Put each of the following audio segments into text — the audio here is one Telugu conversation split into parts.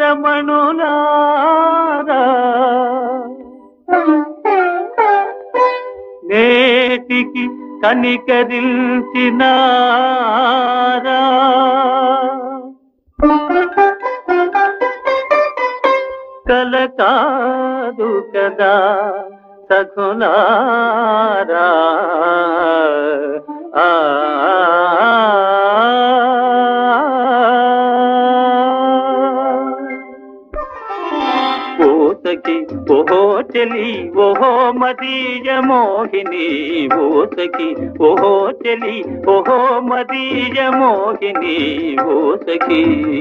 రమణులారా నేటికి కనికరించినారా కల కాదు కదా సఖులారా ఆ ఓసకి ఓహో చెలి ఓహో మదీయ మోహిని ఓసకి ఓహో చెలి ఓహో మదీయ మోహిని ఓసకి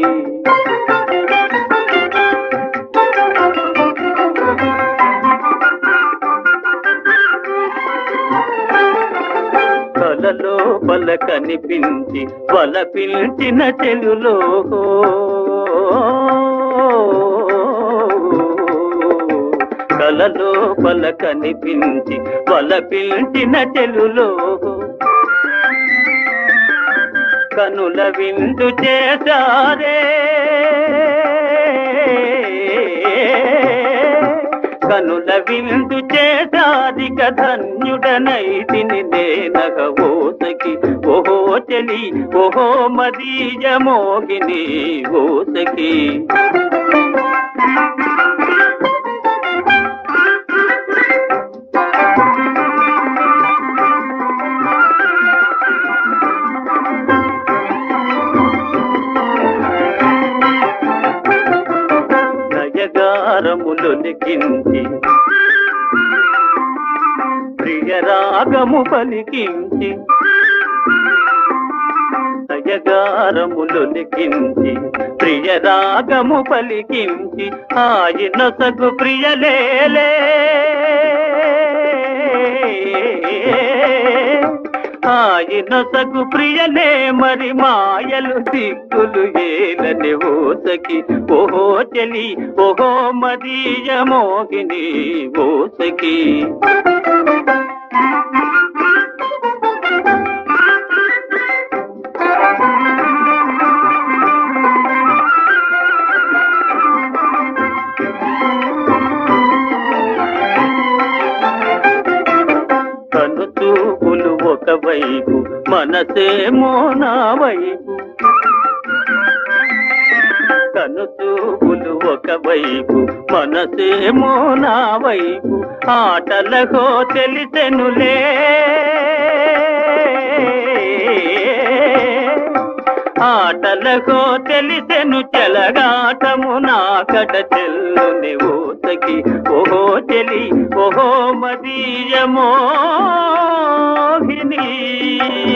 కలలో బల కనిపించి వల పిలిచిన చెలులో కలలో బల కనిపించి వల పిలిచిన చెలులో కనుల విందు చేశారే కనుల విందు చేశాదిక ధన్యుడనైతిని నేనగ ఓసకి ఓహో చెలి ఓహో మదీయ మోగిని ఓసకి నయగారములొలికించి ప్రియరాగము పలికించి నయగారములొలికించి ప్రియరాగము పలికించి ఆయన సగు ప్రియలేలే ఆయన సగు ప్రియలే మరి మాయలు దిక్కులు ఏలని ఓసకి ఓహో చెలి ఓహో మదీయ మోగిని ఓసకి కను చూపులు ఒకవైపు మనసేమో నా వైపు కను చూపులు ఒకవైపు మనసేమో నా వైపు ఆటలకో తెలిసెనులే ఆటలకో తెలిసెను చెలగాటము నా కట చెల్లుని ఓసకి ఓహో చెలి ఓహో మదీయ మోహిని